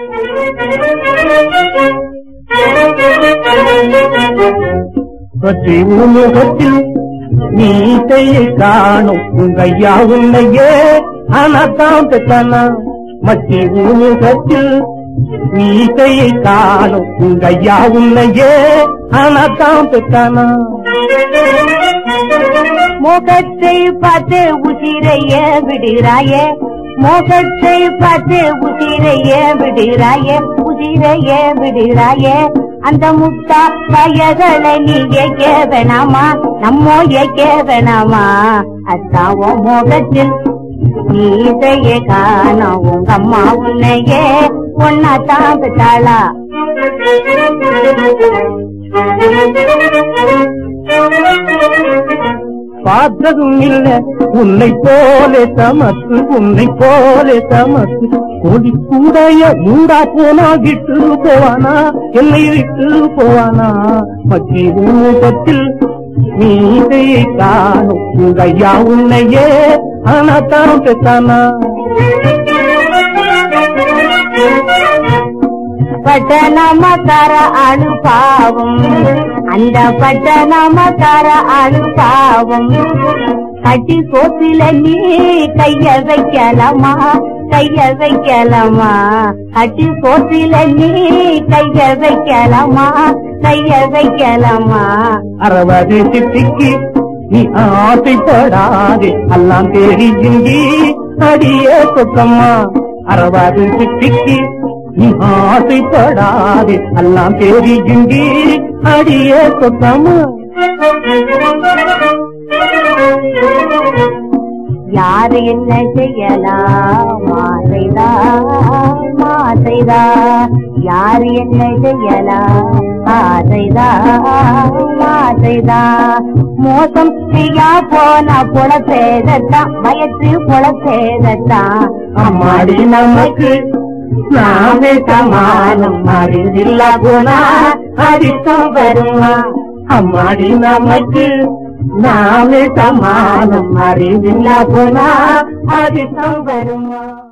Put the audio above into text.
பற்றி உமுகத்தில் நீசையை காணும் உங்கையா உன்னையே ஆனாத்தான் பெற்றானா மத்தி உமுகத்தில் நீசையை காணும் உங்கையா உன்னையே ஆனாத்தான் பெற்றானா முகத்தை பார்த்து உசிரைய விடுறாயே முகத்தை பார்த்து உசிரைய விடுறாயே உசிரைய விடுறாயே அந்த முட்டா பயகளை நீ ஏக்க வேணாமா நம்மோ ஏக்க வேணாமா அத்தான் உன் முகத்தில் நீதையே காணோம் உங்க அம்மா உன்னையே ஒன்னாத்தான் பெற்றாளா பார்த்ததும் இல்ல உன்னை போலே சமத்து உன்னை போலே சமத்து கொடி கூடைய மூடா போனா விட்டு போவானா என்னை விட்டு போவானா மத்தி ஊகத்தில் நீதையை காணும் உங்கையா உன்னையே ஆனாத்தான் பெற்றானா பட்டணமக்கார அழு பாவம் அந்த பட்டணமக்கார அழு பாவம் கட்டி சோத்தில நீ கைய வைக்கலாமா கைய வைக்கலாமா கட்டி சோத்தில நீ கைய வைக்கலாமா கைய வைக்கலாமா அறவது சித்திக்கு நீ ஆசைப்படாதே எல்லாம் தெரிஞ்சி அடியே சொத்தம்மா அறவது சித்திக்கு நீ ஆசைப்படாதே எல்லாம் தெரிஞ்சி அடியே சொத்தம்மா யாரு என்ன செய்யலாம் மாசைதா மாசைதா யாரு என்ன செய்யலாம் ஆசைதா மாசைதா மோசம் செய்யா போனா புல சேதத்தான் வயசு புல சேதத்தான் அம்மாடி நமக்கு நாமே சமானம் அறிந்தில்லா போனா அடித்தம் வருமா அம்மாடி நமக்கு நாமே சமானம் அறிந்தில்லா போனா அடித்தம் வருமா